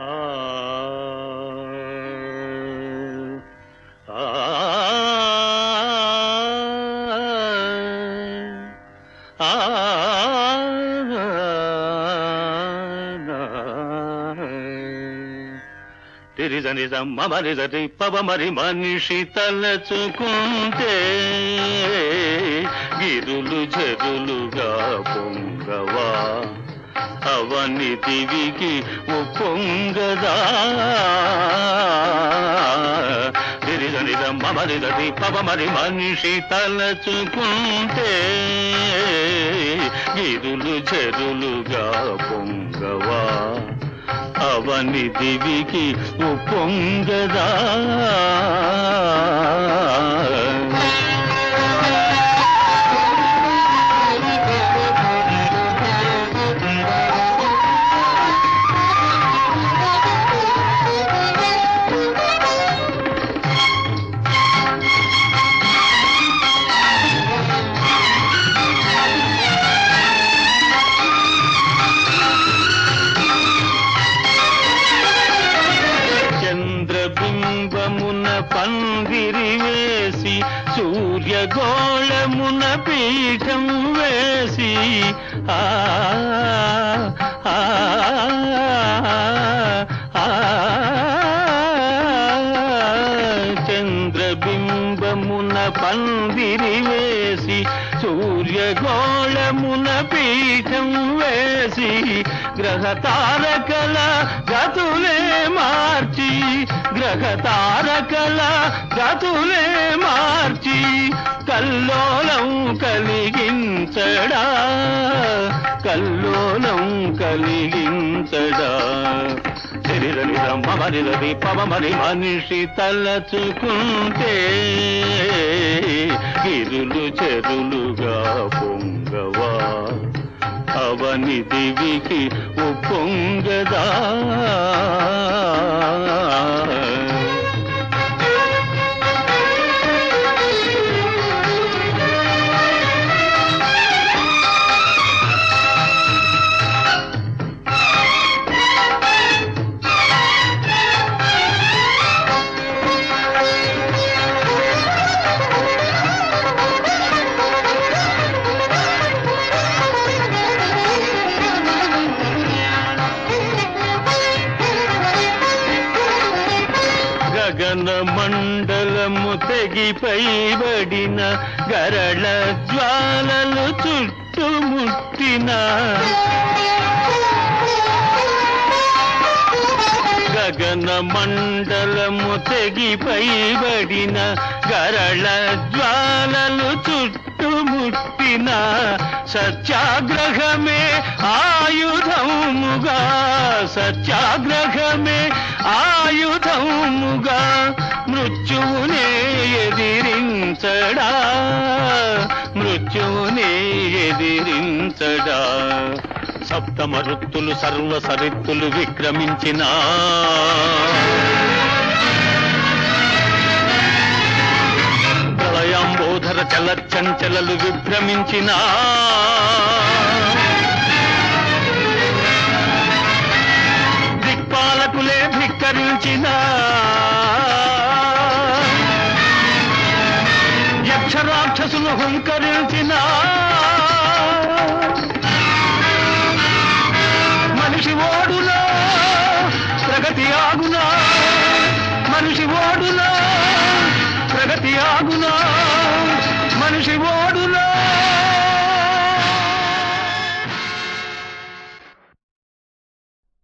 ఆ ఆ తిరిజనిజ మమరిజరి పవమరి మనిషి తలచుకుంటే గిరులు చెరులుగా పొంగవా అవని దివికి ఉప్పొంగదా తిరిజనిజ మమరిజరి పవమరి మనిషి తలచుకుంటే గిరులు చెరులుగా పొంగవా అవని దివికి ఉప్పొంగదా చంద్రబింబమున పందిరి వేసి సూర్యగోళమున పీఠం వేసి ఆ ఆ, ఆ, చంద్రబింబమున పందిరి వేసి సూర్యగోళమున పీఠం వేసి గ్రహ తారకల గతులే మార్చి గ్రహ తారకల గతులే మార్చి కల్లోలం కలిగించడా కల్లోలం కలిగించడా శరీరని మమరిది పవమరి మనిషి తలచుకుంటే గిరులు చెరులుగా పొంగవా అవని దివికి ఉప్పొంగదా గగన మండలము తెగిపైబడిన గరళ జ్వాలలు చుట్టుముట్టిన గగన మండలము తెగిపైబడిన గరళ జ్వాలలు చుట్టుముట్టిన సత్యాగ్రహమే ఆయుధముగా సత్యాగ్రహమే ఆయుధముగా మృత్యువునే ఎదిరించడా మృత్యువునే ఎదిరించడా సప్తమ ఋత్తులు సర్వ సరిత్తులు విక్రమించిన ప్రళయాంబోధర చలచంచలలు విభ్రమించిన దిక్పాలకులే ధిక్కరించిన